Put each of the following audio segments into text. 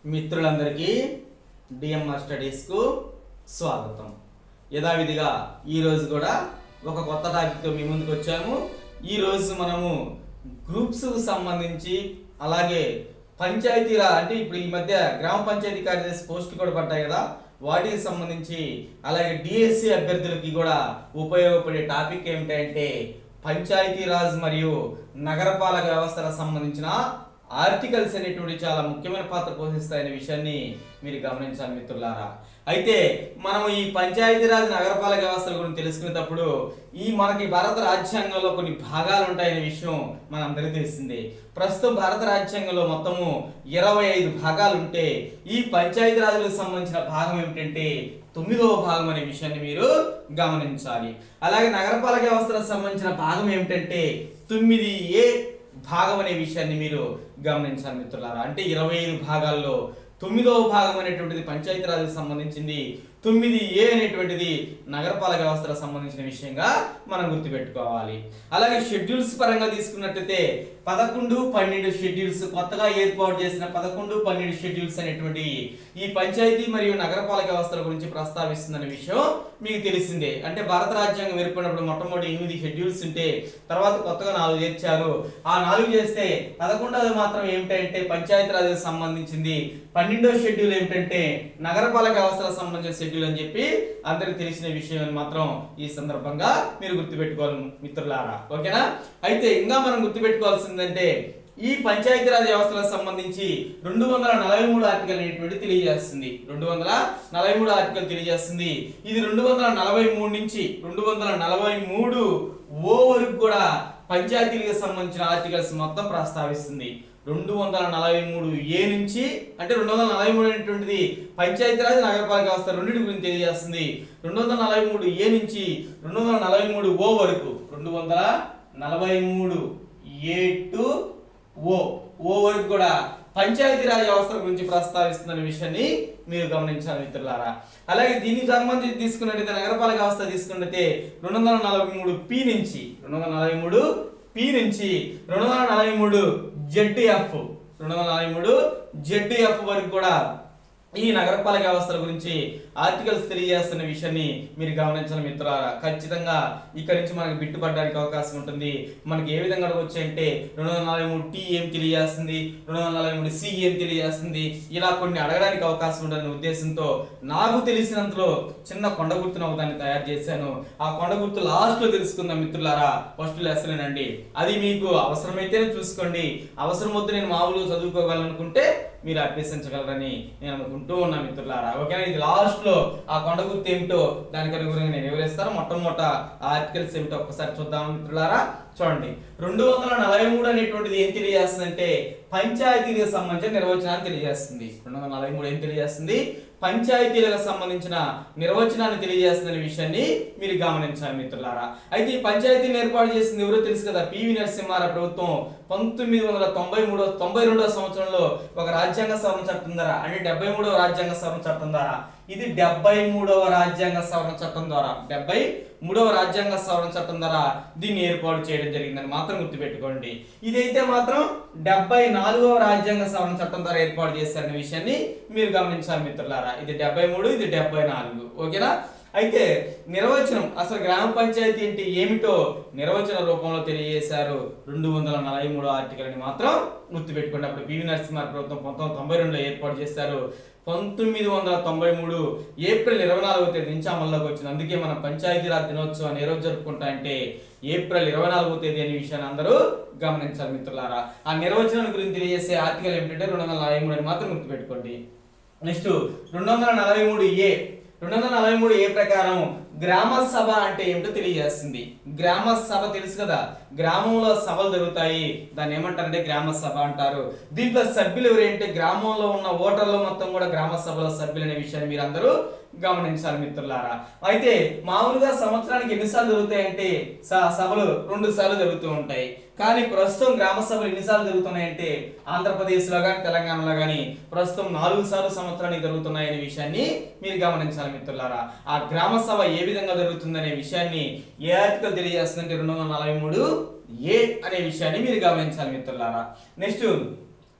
మిత్రులందరికీ డిఎంఆర్ స్టడీస్కు స్వాగతం యథావిధిగా ఈరోజు కూడా ఒక కొత్త టాపిక్తో మీ ముందుకు వచ్చాము ఈరోజు మనము గ్రూప్స్కు సంబంధించి అలాగే పంచాయతీరా అంటే ఇప్పుడు ఈ మధ్య గ్రామ పంచాయతీ కార్యదర్శి పోస్టులు కూడా పడ్డాయి కదా వాటికి సంబంధించి అలాగే డిఎస్సి అభ్యర్థులకి కూడా ఉపయోగపడే టాపిక్ ఏమిటంటే పంచాయతీరాజ్ మరియు నగరపాలక వ్యవస్థలకు సంబంధించిన ఆర్టికల్స్ అనేటువంటి చాలా ముఖ్యమైన పాత్ర పోషిస్తాయనే విషయాన్ని మీరు గమనించాలి మిత్రులారా అయితే మనం ఈ పంచాయతీరాజ్ నగరపాలక వ్యవస్థల గురించి తెలుసుకునేటప్పుడు ఈ మనకి భారత రాజ్యాంగంలో కొన్ని భాగాలు ఉంటాయనే విషయం మనందరికీ తెలిసిందే ప్రస్తుతం భారత రాజ్యాంగంలో మొత్తము ఇరవై ఐదు భాగాలు ఉంటే ఈ పంచాయతీరాజులకు సంబంధించిన భాగం ఏమిటంటే తొమ్మిదవ భాగం అనే విషయాన్ని మీరు గమనించాలి అలాగే నగరపాలక వ్యవస్థలకు సంబంధించిన భాగం ఏమిటంటే తొమ్మిది ఏ భాగం అనే విషయాన్ని మీరు గమనించాలి మిత్రులారా అంటే ఇరవై ఐదు భాగాల్లో తొమ్మిదవ భాగం అనేటువంటిది పంచాయతీరాజ్కి సంబంధించింది తొమ్మిది ఏ అనేటువంటిది నగరపాలక వ్యవస్థలకు సంబంధించిన విషయంగా మనం గుర్తుపెట్టుకోవాలి అలాగే షెడ్యూల్స్ పరంగా తీసుకున్నట్లయితే పదకొండు పన్నెండు షెడ్యూల్స్ కొత్తగా ఏర్పాటు చేసిన పదకొండు పన్నెండు షెడ్యూల్స్ అనేటువంటి ఈ పంచాయతీ మరియు నగరపాలక వ్యవస్థల గురించి ప్రస్తావిస్తుందనే విషయం మీకు తెలిసిందే అంటే భారత రాజ్యాంగం ఏర్పడినప్పుడు మొట్టమొదటి ఎనిమిది షెడ్యూల్స్ ఉంటే తర్వాత కొత్తగా నాలుగు చేర్చారు ఆ నాలుగు చేస్తే పదకొండవది మాత్రం ఏమిటంటే పంచాయతీరాజ్కి సంబంధించింది పన్నెండో షెడ్యూల్ ఏమిటంటే నగరపాలక వ్యవస్థలకు సంబంధించిన షెడ్యూల్ అని చెప్పి అందరికి తెలిసిన విషయం అని మాత్రం ఈ సందర్భంగా మీరు గుర్తుపెట్టుకోవాలి మిత్రులారా ఓకేనా అయితే ఇంకా మనం గుర్తుపెట్టుకోవాల్సిందంటే ఈ పంచాయతీరాజ్ వ్యవస్థలకు సంబంధించి రెండు వందల నలభై మూడు ఆర్టికల్ అనేటువంటి తెలియజేస్తుంది రెండు వందల నలభై మూడు ఆర్టికల్ తెలియజేస్తుంది ఇది రెండు వందల నలభై మూడు నుంచి రెండు వందల నలభై మూడు ఓ వరకు కూడా పంచాయతీలకు సంబంధించిన ఆర్టికల్స్ మొత్తం ప్రస్తావిస్తుంది రెండు వందల నలభై మూడు ఏ నుంచి అంటే రెండు వందల నలభై మూడు అనేటువంటిది పంచాయతీరాజ్ నగరపాలక వ్యవస్థ రెండింటి గురించి తెలియజేస్తుంది రెండు వందల నలభై మూడు ఏ నుంచి రెండు వందల నలభై మూడు ఓ వరకు రెండు వందల నలభై మూడు ఏ టు ఓ ఓ వరకు కూడా పంచాయతీరాజ్ వ్యవస్థ గురించి ప్రస్తావిస్తున్న విషయాన్ని మీరు గమనించాలి మిత్రులారా అలాగే దీనికి సంబంధించి తీసుకున్నట్టయితే నగరపాలక వ్యవస్థ తీసుకున్నట్టయితే రెండు వందల నలభై మూడు పి నుంచి రెండు వందల నలభై మూడు పి నుంచి రెండు వందల నలభై మూడు జెడ్ఎఫ్ రెండు వందల నలభై మూడు జెడ్ఎఫ్ వరకు కూడా ఈ నగరపాలక వ్యవస్థల గురించి ఆర్టికల్స్ తెలియజేస్తున్న విషయాన్ని మీరు గమనించాలి మిత్రులారా ఖచ్చితంగా ఇక్కడి నుంచి మనకి బిట్టుపడడానికి అవకాశం ఉంటుంది మనకి ఏ విధంగా అడగవచ్చు అంటే రెండు వందల నలభై మూడు టీ ఏం తెలియజేస్తుంది రెండు వందల నలభై మూడు సి ఏం తెలియజేస్తుంది ఇలా కొన్ని అడగడానికి అవకాశం ఉంటుందనే ఉద్దేశంతో నాకు తెలిసినంతలో చిన్న కొండ గుర్తును ఒకదాన్ని తయారు చేశాను ఆ కొండ గుర్తు లాస్ట్ లో తెలుసుకుందాం మిత్రులారా ఫస్ట్ లెసనేనండి అది మీకు అవసరమైతేనే చూసుకోండి అవసరం వద్దు నేను మామూలుగా చదువుకోగలనుకుంటే మీరు అభ్యసించగలరని నేను అనుకుంటూ ఉన్నా మిత్రులారా ఓకేనా ఇది లాస్ట్ లో ఆ కొండ గుర్తు ఏమిటో దానికి అనుగుణంగా నేను వివరిస్తాను మొట్టమొదట ఆ ఆర్టికల్స్ ఏమిటో ఒక్కసారి చూద్దాం మిత్రులారా చూడండి రెండు వందల నలభై మూడు అనేటువంటిది ఏం తెలియజేస్తుందంటే పంచాయతీలకు సంబంధించిన నిర్వచనాన్ని తెలియజేస్తుంది రెండు వందల నలభై మూడు ఏం తెలియజేస్తుంది పంచాయతీలకు సంబంధించిన నిర్వచనాన్ని తెలియజేస్తున్న విషయాన్ని మీరు గమనించాలి మిత్రులారా అయితే ఈ పంచాయతీని ఏర్పాటు చేసింది ఎవరో తెలుసు కదా పివి నరసింహారావు ప్రభుత్వం పంతొమ్మిది వందల తొంభై మూడో తొంభై రెండో సంవత్సరంలో ఒక రాజ్యాంగ సవరణ చట్టం ద్వారా అంటే డెబ్బై మూడవ రాజ్యాంగ సవరణ చట్టం ద్వారా ఇది డెబ్బై మూడవ రాజ్యాంగ సవరణ చట్టం ద్వారా డెబ్బై మూడవ రాజ్యాంగ సవరణ చట్టం ద్వారా దీన్ని ఏర్పాటు చేయడం జరిగిందని మాత్రం గుర్తుపెట్టుకోండి ఇదైతే మాత్రం డెబ్బై నాలుగవ రాజ్యాంగ సవరణ చట్టం ద్వారా ఏర్పాటు చేశారనే విషయాన్ని మీరు గమనించాలి మిత్రులారా ఇది డెబ్బై మూడు ఇది డెబ్బై నాలుగు ఓకేనా అయితే నిర్వచనం అసలు గ్రామ పంచాయతీ అంటే ఏమిటో నిర్వచన రూపంలో తెలియజేశారు రెండు వందల నలభై మూడో ఆర్టికల్ అని మాత్రం గుర్తుపెట్టుకోండి అప్పుడు పివి నరసింహారావు ప్రభుత్వం పంతొమ్మిది తొంభై రెండులో ఏర్పాటు చేశారు పంతొమ్మిది వందల తొంభై మూడు ఏప్రిల్ ఇరవై నాలుగో తేదీ నుంచి అమల్లోకి వచ్చింది అందుకే మనం పంచాయతీరాజ్ దినోత్సవాన్ని ఏ రోజు జరుపుకుంటా అంటే ఏప్రిల్ ఇరవై నాలుగో తేదీ అనే విషయాన్ని అందరూ గమనించాలి మిత్రులారా ఆ నిర్వచనం గురించి తెలియజేసే ఆర్టికల్ ఏమిటంటే రెండు వందల నలభై మూడు అని మాత్రం గుర్తుపెట్టుకోండి నెక్స్ట్ రెండు వందల నలభై మూడు ఏ రెండు వందల నలభై మూడు ఏ ప్రకారం గ్రామ సభ అంటే ఏమిటో తెలియజేస్తుంది గ్రామ సభ తెలుసు కదా గ్రామంలో సభలు జరుగుతాయి దాన్ని ఏమంటారంటే గ్రామ సభ అంటారు దీంట్లో సభ్యులు ఎవరంటే గ్రామంలో ఉన్న ఓటర్లు మొత్తం కూడా గ్రామ సభలో సభ్యులు అనే విషయాన్ని మీరు అందరూ గమనించాలి మిత్రులారా అయితే మామూలుగా సంవత్సరానికి ఎన్నిసార్లు జరుగుతాయంటే స- సభలు రెండు సార్లు జరుగుతూ ఉంటాయి కానీ ప్రస్తుతం గ్రామ సభలు ఎన్నిసార్లు జరుగుతున్నాయంటే ఆంధ్రప్రదేశ్లో కానీ తెలంగాణలో కానీ ప్రస్తుతం నాలుగు సార్లు సంవత్సరానికి జరుగుతున్నాయనే విషయాన్ని మీరు గమనించాలి మిత్రులారా ఆ గ్రామ సభ ఏ విధంగా జరుగుతుందనే విషయాన్ని ఏ ఆర్టికల్ తెలియజేస్తుందంటే రెండు వందల నలభై మూడు ఏ అనే విషయాన్ని మీరు గమనించాలి మిత్రులారా నెక్స్ట్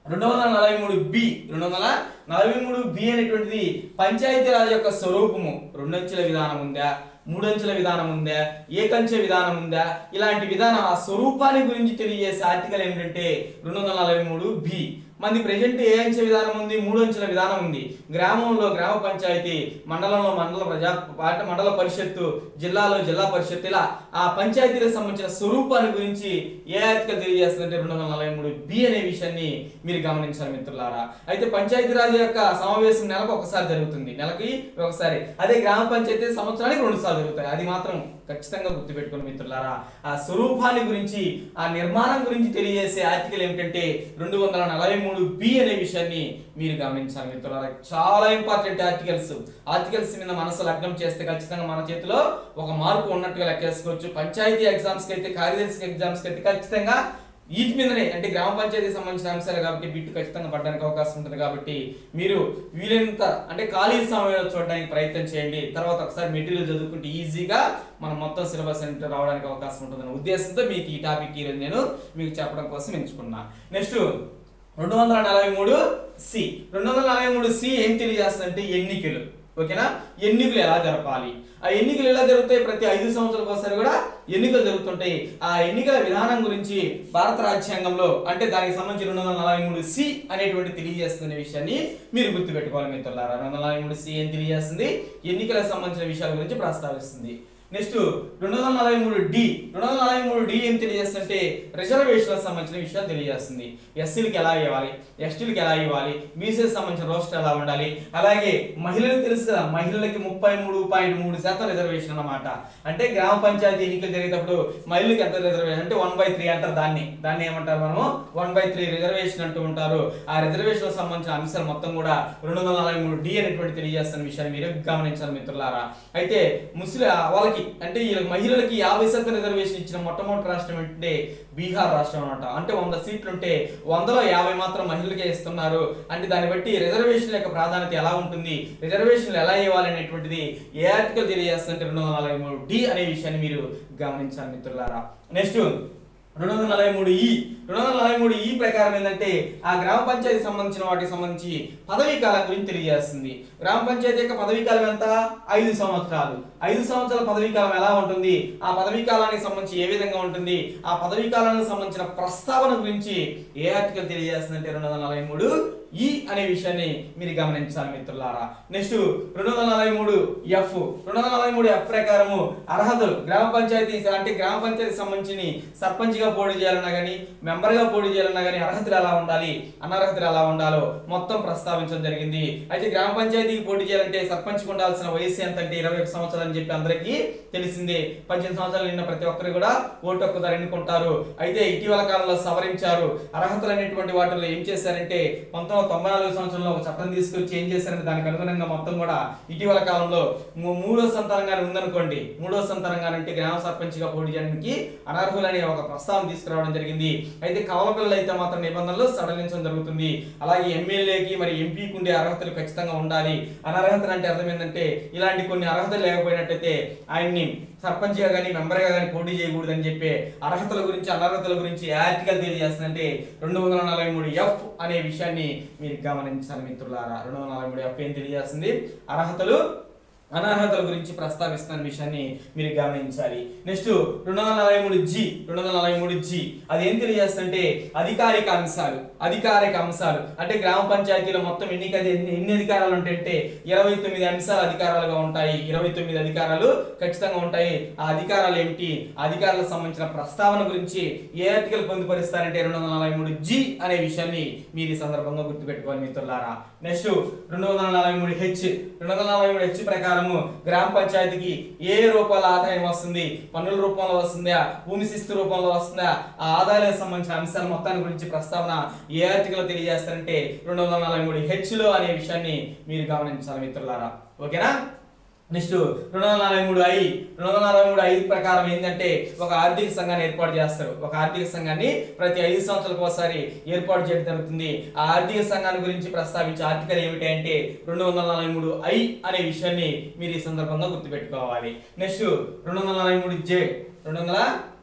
రెండు వందల నలభై మూడు బి రెండు వందల నలభై మూడు బి అనేటువంటిది పంచాయతీరాజ్ యొక్క స్వరూపము రెండంచెల విధానం ఉందా మూడంచెల విధానం ఉందా ఏకంచె విధానం ఉందా ఇలాంటి విధానం ఆ స్వరూపాన్ని గురించి తెలియజేసే ఆర్టికల్ ఏమిటంటే రెండు వందల నలభై మూడు బి మంది ప్రజెంట్ ఏ అంచె విధానం ఉంది మూడు అంచెల విధానం ఉంది గ్రామంలో గ్రామ పంచాయతీ మండలంలో మండల ప్రజా పాట- మండల పరిషత్తు జిల్లాలో జిల్లా పరిషత్ ఇలా ఆ పంచాయతీలకు సంబంధించిన స్వరూపాన్ని గురించి ఏ ఆర్టికల్ తెలియజేస్తుందంటే రెండు వందల నలభై మూడు బి అనే విషయాన్ని మీరు గమనించాలి మిత్రులారా అయితే పంచాయతీరాజ్ యొక్క సమావేశం నెలకు ఒకసారి జరుగుతుంది నెలకి ఒకసారి అదే గ్రామ పంచాయతీ సంవత్సరానికి రెండు సార్లు జరుగుతాయి అది మాత్రం ఖచ్చితంగా గుర్తుపెట్టుకోండి మిత్రులారా ఆ స్వరూపాన్ని గురించి ఆ నిర్మాణం గురించి తెలియజేసే ఆర్టికల్ ఏమిటంటే రెండు వందల నలభై మూడు బి అనే విషయాన్ని మీరు గమనించాలి మిత్రులారా చాలా ఇంపార్టెంట్ ఆర్టికల్స్ ఆర్టికల్స్ మీద మనసు లగ్నం చేస్తే ఖచ్చితంగా మన చేతిలో ఒక మార్పు ఉన్నట్టుగా లెక్కేసుకోవచ్చు పంచాయతీ ఎగ్జామ్స్కి అయితే కార్యదర్శి ఎగ్జామ్స్కి అయితే ఖచ్చితంగా వీటి మీదనే అంటే గ్రామ పంచాయతీకి సంబంధించిన అంశాలు కాబట్టి బిట్ ఖచ్చితంగా పడడానికి అవకాశం ఉంటుంది కాబట్టి మీరు వీలైనంత అంటే ఖాళీ సమయంలో చూడడానికి ప్రయత్నం చేయండి తర్వాత ఒకసారి మెటీరియల్ చదువుకుంటే ఈజీగా మనం మొత్తం సిలబస్ అంటే రావడానికి అవకాశం ఉంటుందనే ఉద్దేశంతో మీకు ఈ టాపిక్ ఈరోజు నేను మీకు చెప్పడం కోసం ఎంచుకున్నా నెక్స్ట్ రెండు వందల నలభై మూడు సి రెండు వందల నలభై మూడు సి ఏం తెలియజేస్తుందంటే ఎన్నికలు ఓకేనా ఎన్నికలు ఎలా జరపాలి ఆ ఎన్నికలు ఎలా జరుగుతాయి ప్రతి ఐదు సంవత్సరాలకు ఒకసారి కూడా ఎన్నికలు జరుగుతుంటాయి ఆ ఎన్నికల విధానం గురించి భారత రాజ్యాంగంలో అంటే దానికి సంబంధించి రెండు వందల నలభై మూడు సి అనేటువంటి తెలియజేస్తున్న విషయాన్ని మీరు గుర్తుపెట్టుకోవాలి మిత్రులారా రెండు వందల నలభై మూడు సి ఏం తెలియజేస్తుంది ఎన్నికలకు సంబంధించిన విషయాల గురించి ప్రస్తావిస్తుంది నెక్స్ట్ రెండు వందల నలభై మూడు డి రెండు వందల నలభై మూడు డి ఏం తెలియజేస్తుంటే రిజర్వేషన్లకు సంబంధించిన విషయాలు తెలియజేస్తుంది ఎస్సీలకి ఎలా ఇవ్వాలి ఎస్టీలకి ఎలా ఇవ్వాలి బీసీలకు సంబంధించిన రోస్టర్ ఎలా ఉండాలి అలాగే మహిళలకు తెలుసు కదా మహిళలకి ముప్పై మూడు పాయింట్ మూడు శాతం రిజర్వేషన్ అన్నమాట అంటే గ్రామ పంచాయతీ ఎన్నికలు జరిగేటప్పుడు మహిళలకు ఎంత రిజర్వేషన్ అంటే వన్ బై త్రీ అంటారు దాన్ని దాన్ని ఏమంటారు మనము వన్ బై త్రీ రిజర్వేషన్ అంటూ ఉంటారు ఆ రిజర్వేషన్ సంబంధించిన అంశాలు మొత్తం కూడా రెండు వందల నలభై మూడు డి అనేటువంటి తెలియజేస్తున్న విషయాన్ని మీరు గమనించాలి మిత్రులారా అయితే ముస్లిం వాళ్ళకి అంటే ఈ మహిళలకి యాభై శాతం రిజర్వేషన్ ఇచ్చిన మొట్టమొదటి రాష్ట్రం ఏంటంటే బీహార్ రాష్ట్రం అనమాట అంటే వంద సీట్లు ఉంటే వందలో యాభై మాత్రం మహిళలకే ఇస్తున్నారు అంటే దాన్ని బట్టి రిజర్వేషన్ యొక్క ప్రాధాన్యత ఎలా ఉంటుంది రిజర్వేషన్లు ఎలా ఇవ్వాలి అనేటువంటిది ఏ ఆర్టికల్ తెలియజేస్తుంటే రెండు వందల నలభై మూడు డి అనే విషయాన్ని మీరు గమనించాలి మిత్రులారా నెక్స్ట్ రెండు వందల నలభై మూడు ఈ రెండు వందల నలభై మూడు ఈ ప్రకారం ఏంటంటే ఆ గ్రామ పంచాయతీ సంబంధించిన వాటికి సంబంధించి పదవీ కాలం గురించి తెలియజేస్తుంది గ్రామ పంచాయతీ యొక్క పదవీ కాలం ఎంత ఐదు సంవత్సరాలు ఐదు సంవత్సరాల పదవీ కాలం ఎలా ఉంటుంది ఆ పదవీ కాలానికి సంబంధించి ఏ విధంగా ఉంటుంది ఆ పదవీ కాలానికి సంబంధించిన ప్రస్తావన గురించి ఏ ఆర్టికల్ తెలియజేస్తుందంటే రెండు వందల నలభై మూడు ఈ అనే విషయాన్ని మీరు గమనించాలి మిత్రులారా నెక్స్ట్ రెండు వందల నలభై మూడు ఎఫ్ రెండు వందల నలభై మూడు ఎఫ్ ప్రకారము అర్హతలు గ్రామ పంచాయతీ అంటే గ్రామ పంచాయతీ సంబంధించి సర్పంచ్గా పోటీ చేయాలన్నా కానీ మెంబర్గా పోటీ చేయాలన్నా కానీ అర్హతలు ఎలా ఉండాలి అనర్హతలు ఎలా ఉండాలో మొత్తం ప్రస్తావించడం జరిగింది అయితే గ్రామ పంచాయతీకి పోటీ చేయాలంటే సర్పంచ్కి ఉండాల్సిన వయసు ఎంత అంటే ఇరవై ఒక సంవత్సరాలు అని చెప్పి అందరికీ తెలిసిందే పద్దెనిమిది సంవత్సరాలు నిన్న ప్రతి ఒక్కరు కూడా ఓటు హక్కుదారు ఎన్నుకుంటారు అయితే ఇటీవల కాలంలో సవరించారు అర్హతలు అనేటువంటి వాటిలో ఏం చేశారంటే పంతొమ్మిది వందల తొంభై నాలుగు సంవత్సరంలో ఒక చట్టం తీసుకొచ్చి ఏం చేశారంటే దానికి అనుగుణంగా మొత్తం కూడా ఇటీవల కాలంలో మూ- మూడో సంతానంగానే ఉందనుకోండి మూడో సంతానంగానే అంటే గ్రామ సర్పంచ్గా పోటీ చేయడానికి అనర్హులనే ఒక ప్రస్తావన తీసుకురావడం జరిగింది అయితే కవల పిల్లలు అయితే మాత్రం నిబంధనలు సడలించడం జరుగుతుంది అలాగే ఎమ్మెల్యేకి మరి ఎంపీకి ఉండే అర్హతలు ఖచ్చితంగా ఉండాలి అనర్హతలు అంటే అర్థం ఏంటంటే ఇలాంటి కొన్ని అర్హతలు లేకపోయినట్టయితే ఆయన్ని సర్పంచ్గా కానీ మెంబర్గా కానీ పోటీ చేయకూడదని చెప్పి అర్హతల గురించి అనర్హతల గురించి ఏ ఆర్టికల్ తెలియజేస్తుందంటే రెండు వందల నలభై మూడు ఎఫ్ అనే విషయాన్ని మీరు గమనించాలి మిత్రులారా రెండు వందల నలభై మూడు ఎఫ్ ఏం తెలియజేస్తుంది అర్హతలు అనర్హతల గురించి ప్రస్తావిస్తున్న విషయాన్ని మీరు గమనించాలి నెక్స్ట్ రెండు వందల నలభై మూడు జి రెండు వందల నలభై మూడు జి అది ఏం తెలియజేస్తుంటే అధికారిక అంశాలు అధికారిక అంశాలు అంటే గ్రామ పంచాయతీలో మొత్తం ఎన్ని ఎన్ని ఎన్ని అధికారాలు ఉంటాయంటే ఇరవై తొమ్మిది అంశాలు అధికారాలుగా ఉంటాయి ఇరవై తొమ్మిది అధికారాలు ఖచ్చితంగా ఉంటాయి ఆ అధికారాలు ఏమిటి ఆ అధికారులకు సంబంధించిన ప్రస్తావన గురించి ఏ ఆర్టికల్ పొందుపరుస్తారంటే రెండు వందల నలభై మూడు జి అనే విషయాన్ని మీరు ఈ సందర్భంగా గుర్తుపెట్టుకోవాలి మిత్రులారా నెక్స్ట్ రెండు వందల నలభై మూడు హెచ్ రెండు వందల నలభై మూడు హెచ్ ప్రకారము గ్రామ పంచాయతీకి ఏ రూపాయల ఆదాయం వస్తుంది పన్నుల రూపంలో వస్తుందా భూమి శిస్తు రూపంలో వస్తుందా ఆ ఆదాయాలకు సంబంధించిన అంశాల మొత్తాన్ని గురించి ప్రస్తావన ఏ ఆర్టికల్ తెలియజేస్తారంటే రెండు వందల నలభై మూడు హెచ్ లో అనే విషయాన్ని మీరు గమనించాలి మిత్రులారా ఓకేనా నెక్స్ట్ రెండు వందల నలభై మూడు ఐ రెండు వందల నలభై మూడు ఐదు ప్రకారం ఏంటంటే ఒక ఆర్థిక సంఘాన్ని ఏర్పాటు చేస్తారు ఒక ఆర్థిక సంఘాన్ని ప్రతి ఐదు సంవత్సరాలకు ఒకసారి ఏర్పాటు చేయడం జరుగుతుంది ఆ ఆర్థిక సంఘాన్ని గురించి ప్రస్తావించే ఆర్టికల్ ఏమిటి అంటే రెండు వందల నలభై మూడు ఐ అనే విషయాన్ని మీరు ఈ సందర్భంగా గుర్తుపెట్టుకోవాలి నెక్స్ట్ రెండు వందల నలభై మూడు జే రెండు వందల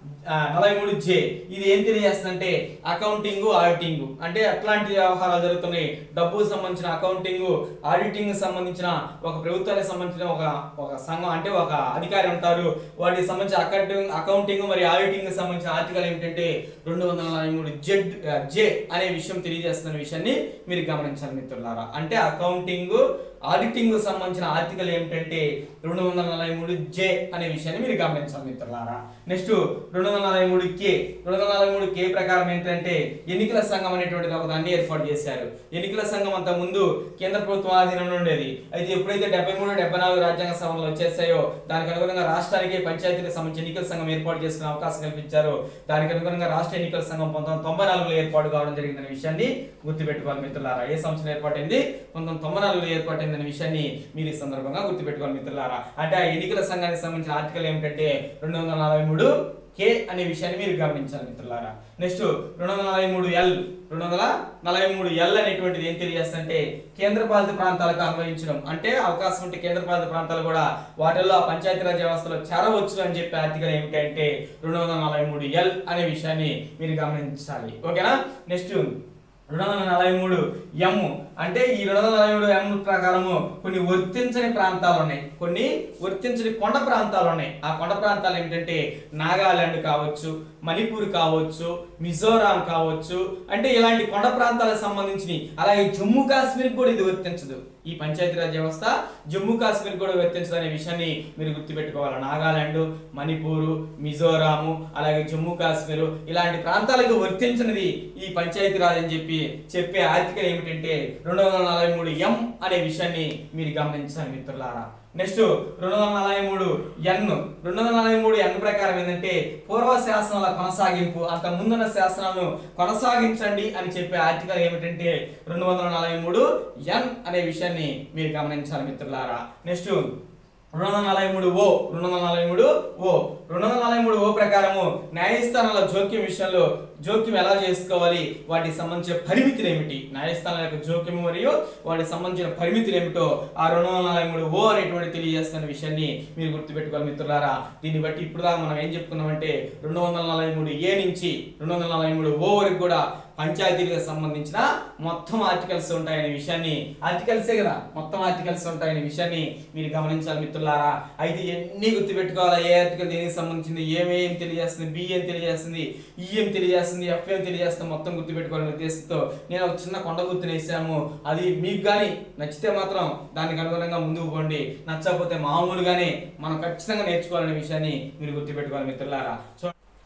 ఆ, నలభై మూడు జే ఇది ఏం తెలియజేస్తుందంటే అకౌంటింగ్ ఆడిటింగ్ అంటే ఎట్లాంటి వ్యవహారాలు జరుగుతున్నాయి డబ్బుకు సంబంధించిన అకౌంటింగ్ ఆడిటింగ్ సంబంధించిన ఒక ప్రభుత్వానికి సంబంధించిన ఒక ఒక సంఘం అంటే ఒక అధికారి ఉంటారు వాటికి సంబంధించిన అకౌంటింగ్ అకౌంటింగ్ మరియు ఆడిటింగ్ సంబంధించిన ఆర్టికల్ ఏమిటంటే రెండు వందల నలభై మూడు జెడ్ జే అనే విషయం తెలియజేస్తున్న విషయాన్ని మీరు గమనించాలి మిత్రులారా అంటే అకౌంటింగ్ ఆడిటింగ్ సంబంధించిన ఆర్టికల్ ఏమిటంటే రెండు వందల నలభై మూడు జే అనే విషయాన్ని మీరు గమనించాలి మిత్రులారా నెక్స్ట్ రెండు వందల నలభై మూడు కే రెండు వందల నలభై మూడు కే ప్రకారం ఏంటంటే ఎన్నికల సంఘం అనేటువంటిది ఒక దాన్ని ఏర్పాటు చేశారు ఎన్నికల సంఘం అంత ముందు కేంద్ర ప్రభుత్వం ఆధీనంలో ఉండేది అయితే ఎప్పుడైతే డెబ్బై మూడు డెబ్బై నాలుగు రాజ్యాంగ సభలు వచ్చేసాయో దానికి అనుగుణంగా రాష్ట్రానికి పంచాయతీలకు సంబంధించి ఎన్నికల సంఘం ఏర్పాటు చేసుకునే అవకాశం కల్పించారు దానికి అనుగుణంగా రాష్ట్ర ఎన్నికల సంఘం పంతొమ్మిది వందల తొంభై నాలుగులో ఏర్పాటు కావడం జరిగిందనే విషయాన్ని గుర్తుపెట్టుకోవాలి మిత్రులారా ఏ సంవత్సరం ఏర్పాటైంది పంతొమ్మిది వందల తొంభై నాలుగులో ఏర్పాటైందనే విషయాన్ని మీరు ఈ సందర్భంగా గుర్తుపెట్టుకోవాలి మిత్రులారా అంటే ఆ ఎన్నికల సంఘానికి సంబంధించిన ఆర్టికల్ ఏమిటంటే రెండు వందల నలభై మూడు కే అనే విషయాన్ని మీరు గమనించాలి మిత్రులారా నెక్స్ట్ రెండు వందల నలభై మూడు ఎల్ రెండు వందల నలభై మూడు ఎల్ అనేటువంటిది ఏం తెలియజేస్తుంటే కేంద్ర పాలిత ప్రాంతాలకు అన్వయించడం అంటే అవకాశం ఉంటే కేంద్ర పాలిత ప్రాంతాలు కూడా వాటిల్లో ఆ పంచాయతీరాజ్ వ్యవస్థలో చేరవచ్చు అని చెప్పే ఆర్టికల్ ఏమిటంటే రెండు వందల నలభై మూడు ఎల్ అనే విషయాన్ని మీరు గమనించాలి ఓకేనా నెక్స్ట్ రెండు వందల నలభై మూడు ఎం అంటే ఈ రెండు వందల నలభై మూడు ఎం ప్రకారము కొన్ని వర్తించని ప్రాంతాలు ఉన్నాయి కొన్ని వర్తించని కొండ ప్రాంతాలు ఉన్నాయి ఆ కొండ ప్రాంతాలు ఏమిటంటే నాగాలాండ్ కావచ్చు మణిపూర్ కావచ్చు మిజోరాం కావచ్చు అంటే ఇలాంటి కొండ ప్రాంతాలకు సంబంధించి అలాగే జమ్మూ కాశ్మీర్ కూడా ఇది వర్తించదు ఈ పంచాయతీరాజ్ వ్యవస్థ జమ్మూ కాశ్మీర్ కూడా వర్తించదు అనే విషయాన్ని మీరు గుర్తుపెట్టుకోవాలి నాగాలాండ్ మణిపూరు మిజోరాము అలాగే జమ్మూ కాశ్మీర్ ఇలాంటి ప్రాంతాలకు వర్తించినది ఈ పంచాయతీరాజ్ అని చెప్పి చెప్పే ఆర్టికల్ ఏమిటంటే రెండు వందల నలభై మూడు ఎం అనే విషయాన్ని మీరు గమనించాలి మిత్రులారా నెక్స్ట్ రెండు వందల నలభై మూడు ఎన్ రెండు వందల నలభై మూడు ఎన్ ప్రకారం ఏంటంటే పూర్వ శాసనాల కొనసాగింపు అంత ముందున్న శాసనాలను కొనసాగించండి అని చెప్పే ఆర్టికల్ ఏమిటంటే రెండు వందల నలభై మూడు ఎన్ అనే విషయాన్ని మీరు గమనించాలి మిత్రులారా నెక్స్ట్ రెండు వందల నలభై మూడు ఓ రెండు వందల నలభై మూడు ఓ రెండు వందల నలభై మూడు ఓ ప్రకారము న్యాయస్థానాల జోక్యం విషయంలో జోక్యం ఎలా చేసుకోవాలి వాటికి సంబంధించిన పరిమితులు ఏమిటి న్యాయస్థానాల యొక్క జోక్యం మరియు వాటికి సంబంధించిన పరిమితులు ఏమిటో ఆ రెండు వందల నలభై మూడు ఓ అనేటువంటి తెలియజేస్తున్న విషయాన్ని మీరు గుర్తుపెట్టుకోవాలి మిత్రులారా దీన్ని బట్టి ఇప్పుడు దాకా మనం ఏం చెప్పుకున్నామంటే రెండు వందల నలభై మూడు ఏ నుంచి రెండు వందల నలభై మూడు ఓ వరకు కూడా పంచాయతీలకు సంబంధించిన మొత్తం ఆర్టికల్స్ ఉంటాయనే విషయాన్ని ఆర్టికల్సే కదా మొత్తం ఆర్టికల్స్ ఉంటాయనే విషయాన్ని మీరు గమనించాలి మిత్రులారా అయితే ఎన్ని గుర్తుపెట్టుకోవాలా ఏ ఆర్టికల్ దేనికి సంబంధించింది ఏమేం తెలియజేస్తుంది బి ఏం తెలియజేస్తుంది ఈ ఏం తెలియజేస్తుంది ఎఫ్ ఏం తెలియజేస్తుంది మొత్తం గుర్తుపెట్టుకోవాలనే ఉద్దేశంతో నేను ఒక చిన్న కొండ గుర్తుని వేసాము అది మీకు కానీ నచ్చితే మాత్రం దానికి అనుగుణంగా ముందుకు పోండి నచ్చకపోతే మామూలుగానే మనం ఖచ్చితంగా నేర్చుకోవాలనే విషయాన్ని మీరు గుర్తుపెట్టుకోవాలి మిత్రులారా సో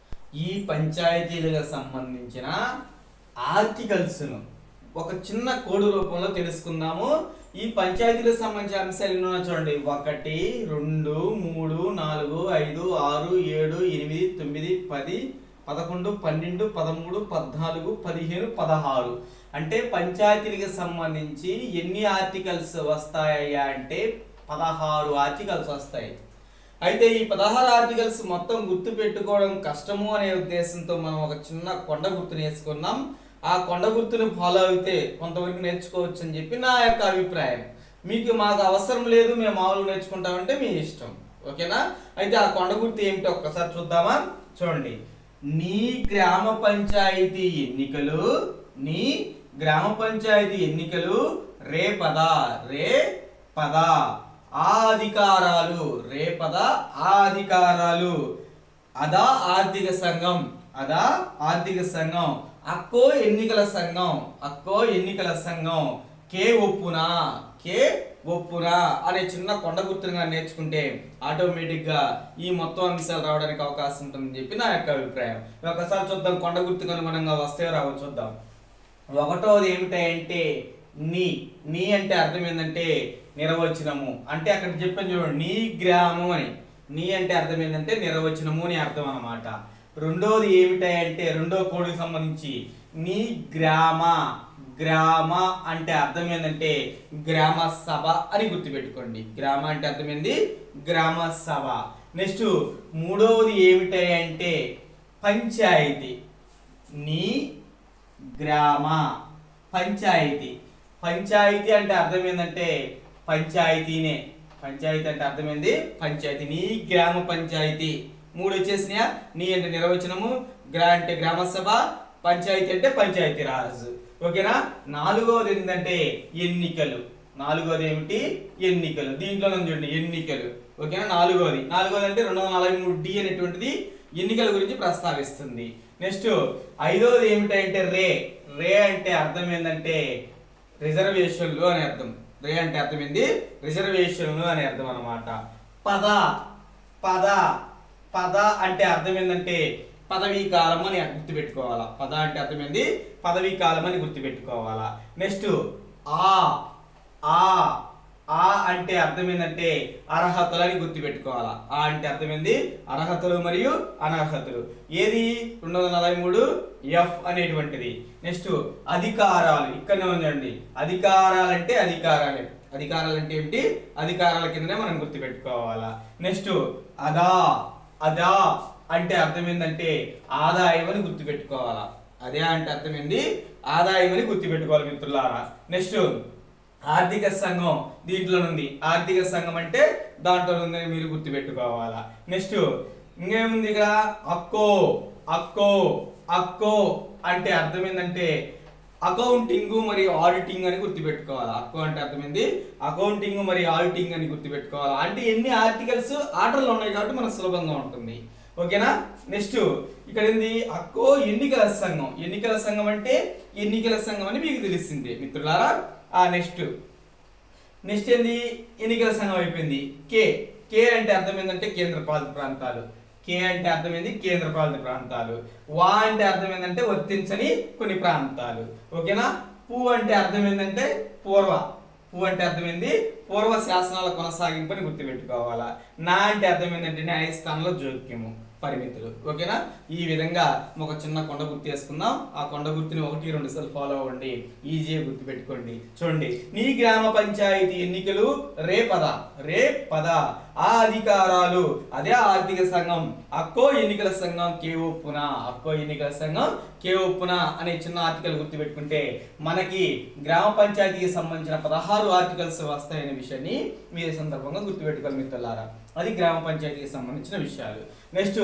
ఈ పంచాయతీలకు సంబంధించిన ఆర్టికల్స్ను ఒక చిన్న కోడ్ రూపంలో తెలుసుకుందాము ఈ పంచాయతీలకు సంబంధించిన అంశాలు ఎన్ని ఉన్నాయో చూడండి ఒకటి రెండు మూడు నాలుగు ఐదు ఆరు ఏడు ఎనిమిది తొమ్మిది పది పదకొండు పన్నెండు పదమూడు పద్నాలుగు పదిహేను పదహారు అంటే పంచాయతీలకు సంబంధించి ఎన్ని ఆర్టికల్స్ వస్తాయా అంటే పదహారు ఆర్టికల్స్ వస్తాయి అయితే ఈ పదహారు ఆర్టికల్స్ మొత్తం గుర్తు పెట్టుకోవడం కష్టము అనే ఉద్దేశంతో మనం ఒక చిన్న కొండ గుర్తుని వేసుకున్నాం ఆ కొండ గుర్తుని ఫాలో అయితే కొంతవరకు నేర్చుకోవచ్చు అని చెప్పి నా యొక్క అభిప్రాయం మీకు మాకు అవసరం లేదు మేము మామూలుగా నేర్చుకుంటామంటే మీ ఇష్టం ఓకేనా అయితే ఆ కొండ గుర్తు ఏమిటో ఒక్కసారి చూద్దామా చూడండి నీ గ్రామ పంచాయతీ ఎన్నికలు నీ గ్రామ పంచాయతీ ఎన్నికలు రే పద రే పద ఆ అధికారాలు రే పద ఆ అధికారాలు అదా ఆర్థిక సంఘం అదా ఆర్థిక సంఘం అక్కో ఎన్నికల సంఘం అక్కో ఎన్నికల సంఘం కే ఒప్పునా కే ఒప్పునా అనే చిన్న కొండ గుర్తుగా నేర్చుకుంటే ఆటోమేటిక్ గా ఈ మొత్తం అంశాలు రావడానికి అవకాశం ఉంటుందని చెప్పి నా యొక్క అభిప్రాయం ఒకసారి చూద్దాం కొండ గుర్తుకు అనుగుణంగా వస్తే రావో చూద్దాం ఒకటోది ఏమిటంటే నీ నీ అంటే అర్థం ఏంటంటే నిర్వచనము అంటే అక్కడ చెప్పాను చూడండి నీ గ్రామం అని నీ అంటే అర్థం ఏంటంటే నిర్వచనము అని అర్థం అన్నమాట రెండోది ఏమిటంటే రెండో కోడికి సంబంధించి నీ గ్రామ గ్రామ అంటే అర్థం ఏంటంటే గ్రామ సభ అని గుర్తుపెట్టుకోండి గ్రామ అంటే అర్థం ఏంది గ్రామ సభ నెక్స్ట్ మూడవది ఏమిటంటే పంచాయతీ నీ గ్రామ పంచాయతీ పంచాయతీ అంటే అర్థం ఏంటంటే పంచాయతీనే పంచాయతీ అంటే అర్థమైంది పంచాయతీ నీ గ్రామ పంచాయతీ మూడు వచ్చేసినాయా నీ అంటే నిర్వచనము గ్రా అంటే గ్రామ సభ పంచాయతీ అంటే పంచాయతీ రాజు ఓకేనా నాలుగవది ఏంటంటే ఎన్నికలు నాలుగోది ఏమిటి ఎన్నికలు దీంట్లో ఉంది చూడండి ఎన్నికలు ఓకేనా నాలుగోది నాలుగోది అంటే రెండు వందల నలభై మూడు డి అనేటువంటిది ఎన్నికల గురించి ప్రస్తావిస్తుంది నెక్స్ట్ ఐదవది ఏమిటంటే రే రే అంటే అర్థం ఏంటంటే రిజర్వేషన్లు అని అర్థం రే అంటే అర్థం ఏంది రిజర్వేషన్లు అని అర్థం అన్నమాట పద పద పద అంటే అర్థం ఏంటంటే పదవీ కాలం అని గుర్తుపెట్టుకోవాలా పద అంటే అర్థం ఏంది పదవీ కాలం అని గుర్తుపెట్టుకోవాలా నెక్స్ట్ ఆ ఆ ఆ అంటే అర్థం ఏంటంటే అర్హతలని గుర్తుపెట్టుకోవాలా ఆ అంటే అర్థం ఏంది అర్హతలు మరియు అనర్హతలు ఏది రెండు వందల నలభై మూడు ఎఫ్ అనేటువంటిది నెక్స్ట్ అధికారాలు ఇక్కడనే ఉందండి అధికారాలు అంటే అధికారాలే అధికారాలు అంటే ఏమిటి అధికారాల కిందనే మనం గుర్తుపెట్టుకోవాలా నెక్స్ట్ అదా అదా అంటే అర్థం ఏంటంటే ఆదాయం అని గుర్తుపెట్టుకోవాలా అదే అంటే అర్థం ఏంది ఆదాయం అని గుర్తుపెట్టుకోవాలి మిత్రులారా నెక్స్ట్ ఆర్థిక సంఘం దీంట్లో ఉంది ఆర్థిక సంఘం అంటే దాంట్లో ఉందని మీరు గుర్తుపెట్టుకోవాలా నెక్స్ట్ ఇంకేముంది ఇక్కడ అక్కో అక్కో అక్కో అంటే అర్థం ఏంటంటే అకౌంటింగ్ మరియు ఆడిటింగ్ అని గుర్తుపెట్టుకోవాలి అక్కో అంటే అర్థమైంది అకౌంటింగ్ మరియు ఆడిటింగ్ అని గుర్తుపెట్టుకోవాలి అంటే ఎన్ని ఆర్టికల్స్ ఆర్డర్లో ఉన్నాయి కాబట్టి మనకు సులభంగా ఉంటుంది ఓకేనా నెక్స్ట్ ఇక్కడ ఏంది అక్కో ఎన్నికల సంఘం ఎన్నికల సంఘం అంటే ఎన్నికల సంఘం అని మీకు తెలిసింది మిత్రులారా ఆ నెక్స్ట్ నెక్స్ట్ ఏంది ఎన్నికల సంఘం అయిపోయింది కే కే అంటే అర్థం ఏంటంటే కేంద్ర పాలిత ప్రాంతాలు కే అంటే అర్థం ఏంది కేంద్ర పాలిత ప్రాంతాలు వా అంటే అర్థం ఏంటంటే వర్తించని కొన్ని ప్రాంతాలు ఓకేనా పు అంటే అర్థం ఏంటంటే పూర్వ పు అంటే అర్థం ఏంది పూర్వ శాసనాల కొనసాగింపని గుర్తుపెట్టుకోవాలా నా అంటే అర్థం ఏంటంటే న్యాయస్థానంలో జోక్యము పరిమితులు ఓకేనా ఈ విధంగా ఒక చిన్న కొండ గుర్తు వేసుకుందాం ఆ కొండ గుర్తుని ఒకటి రెండు సార్లు ఫాలో అవ్వండి ఈజీగా గుర్తు పెట్టుకోండి చూడండి నీ గ్రామ పంచాయతీ ఎన్నికలు రే పద రే పద ఆ అధికారాలు అదే ఆర్థిక సంఘం అక్కో ఎన్నికల సంఘం కే ఒప్పున అక్కో ఎన్నికల సంఘం కే ఒప్పున అనే చిన్న ఆర్టికల్ గుర్తు పెట్టుకుంటే మనకి గ్రామ పంచాయతీకి సంబంధించిన పదహారు ఆర్టికల్స్ వస్తాయనే విషయాన్ని మీరు ఈ సందర్భంగా గుర్తుపెట్టుకోవాలి మిత్రులారా అది గ్రామ పంచాయతీకి సంబంధించిన విషయాలు నెక్స్ట్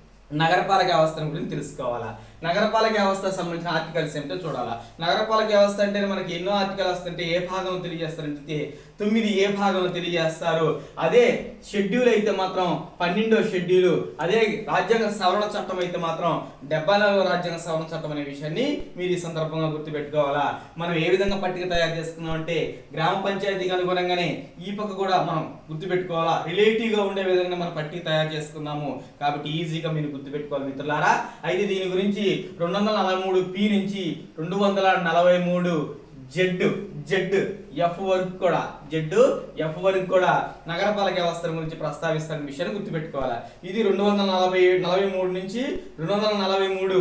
నగరపాలక వ్యవస్థను గురించి తెలుసుకోవాలా నగరపాలక వ్యవస్థకు సంబంధించిన ఆర్టికల్స్ ఏమిటో చూడాలా నగరపాలక వ్యవస్థ అంటే మనకి ఎన్నో ఆర్టికల్ వస్తుంటే ఏ భాగంలో తెలియజేస్తారంటే తొమ్మిది ఏ భాగంలో తెలియజేస్తారు అదే షెడ్యూల్ అయితే మాత్రం పన్నెండో షెడ్యూల్ అదే రాజ్యాంగ సవరణ చట్టం అయితే మాత్రం డెబ్బై నాలుగో రాజ్యాంగ సవరణ చట్టం అనే విషయాన్ని మీరు ఈ సందర్భంగా గుర్తుపెట్టుకోవాలా మనం ఏ విధంగా పట్టిక తయారు చేసుకున్నాం అంటే గ్రామ పంచాయతీకి అనుగుణంగానే ఈ పక్క కూడా మనం గుర్తుపెట్టుకోవాలా రిలేటివ్ గా ఉండే విధంగా మనం పట్టిక తయారు చేసుకున్నాము కాబట్టి ఈజీగా మీరు గుర్తుపెట్టుకోవాలి మిత్రులారా అయితే దీని గురించి రెండు వందల నలభై మూడు పి నుంచి రెండు వందల నలభై మూడు జెడ్ జెడ్ ఎఫ్ వరకు కూడా జెడ్ ఎఫ్ వరకు కూడా నగరపాలక వ్యవస్థ గురించి ప్రస్తావిస్తున్న విషయాన్ని గుర్తుపెట్టుకోవాలి ఇది రెండు వందల నలభై నలభై మూడు నుంచి రెండు వందల నలభై మూడు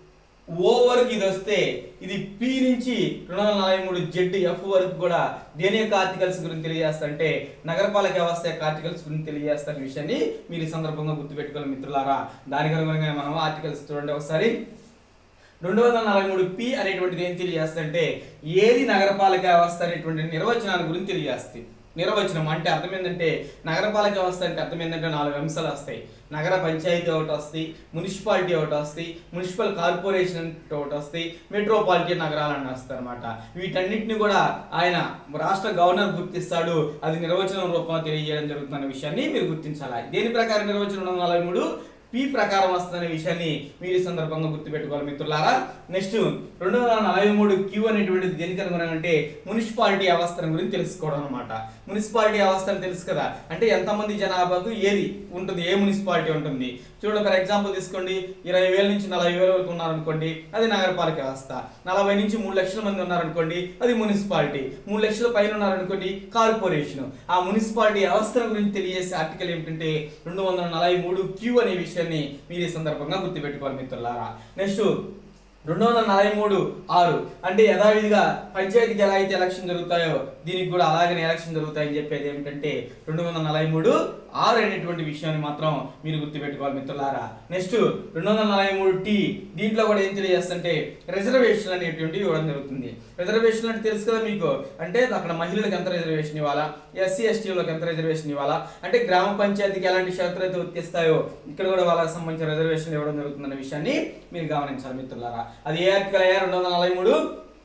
ఓ వరకు ఇది వస్తే ఇది పి నుంచి రెండు వందల నలభై మూడు జెడ్ ఎఫ్ వరకు కూడా దేని యొక్క ఆర్టికల్స్ గురించి తెలియజేస్తారంటే నగరపాలక వ్యవస్థ యొక్క ఆర్టికల్స్ గురించి తెలియజేస్తారనే విషయాన్ని మీరు ఈ సందర్భంగా గుర్తుపెట్టుకోవాలి మిత్రులారా దానికి అనుగుణంగా మనం ఆర్టికల్స్ చూడండి ఒకసారి రెండు వందల నలభై మూడు పి అనేటువంటిది ఏం తెలియజేస్తుందంటే ఏది నగరపాలక వ్యవస్థ అనేటువంటి నిర్వచనాల గురించి తెలియజేస్తుంది నిర్వచనం అంటే అర్థం ఏంటంటే నగరపాలక వ్యవస్థ అంటే అర్థం ఏంటంటే నాలుగు అంశాలు వస్తాయి నగర పంచాయతీ ఒకటి వస్తాయి మున్సిపాలిటీ ఒకటి వస్తాయి మున్సిపల్ కార్పొరేషన్ ఒకటి వస్తాయి మెట్రోపాలిటన్ నగరాలని వస్తాయి అనమాట వీటన్నిటిని కూడా ఆయన రాష్ట్ర గవర్నర్ గుర్తిస్తాడు అది నిర్వచనం రూపంలో తెలియజేయడం జరుగుతున్న విషయాన్ని మీరు గుర్తించాలి దేని ప్రకారం నిర్వచనం రెండు వందల నలభై మూడు పి ప్రకారం వస్తుందనే విషయాన్ని మీరు ఈ సందర్భంగా గుర్తుపెట్టుకోవాలి మిత్రులారా నెక్స్ట్ రెండు వందల నలభై మూడు క్యూ అనేటువంటిది దేనికి అనుగుణంగా అంటే మున్సిపాలిటీ వ్యవస్థను గురించి తెలుసుకోవడం అనమాట మున్సిపాలిటీ వ్యవస్థను తెలుసు కదా అంటే ఎంతమంది జనాభాకు ఏది ఉంటుంది ఏ మున్సిపాలిటీ ఉంటుంది చూడండి ఫర్ ఎగ్జాంపుల్ తీసుకోండి ఇరవై వేల నుంచి నలభై వేల వరకు ఉన్నారనుకోండి అది నగరపాలక వ్యవస్థ నలభై నుంచి మూడు లక్షల మంది ఉన్నారనుకోండి అది మున్సిపాలిటీ మూడు లక్షల పైన ఉన్నారనుకోండి కార్పొరేషన్ ఆ మున్సిపాలిటీ వ్యవస్థల గురించి తెలియజేసే ఆర్టికల్ ఏమిటంటే రెండు వందల నలభై మూడు క్యూ అనే విషయాన్ని మీరు ఈ సందర్భంగా గుర్తుపెట్టుకోవాలి మిత్రులారా నెక్స్ట్ రెండు వందల నలభై మూడు ఆరు అంటే యథావిధిగా పంచాయతీకి ఎలా అయితే ఎలక్షన్ జరుగుతాయో దీనికి కూడా అలాగనే ఎలక్షన్ జరుగుతాయని చెప్పేది ఏమిటంటే రెండు వందల నలభై మూడు ఆరు అనేటువంటి విషయాన్ని మాత్రం మీరు గుర్తుపెట్టుకోవాలి మిత్రులారా నెక్స్ట్ రెండు వందల నలభై మూడు టీ దీంట్లో కూడా ఏం తెలియజేస్తుంటే రిజర్వేషన్ అనేటువంటివి ఇవ్వడం జరుగుతుంది రిజర్వేషన్ అంటే తెలుసు కదా మీకు అంటే అక్కడ మహిళలకు ఎంత రిజర్వేషన్ ఇవ్వాలా ఎస్సీ ఎస్టీలకు ఎంత రిజర్వేషన్ ఇవ్వాలా అంటే గ్రామ పంచాయతీకి ఎలాంటి షరతులు అయితే వర్తిస్తాయో ఇక్కడ కూడా వాళ్ళకి సంబంధించిన రిజర్వేషన్ ఇవ్వడం జరుగుతుందన్న విషయాన్ని మీరు గమనించాలి మిత్రులారా అది ఏ ఆర్టికల్ అయ్యా రెండు వందల నలభై మూడు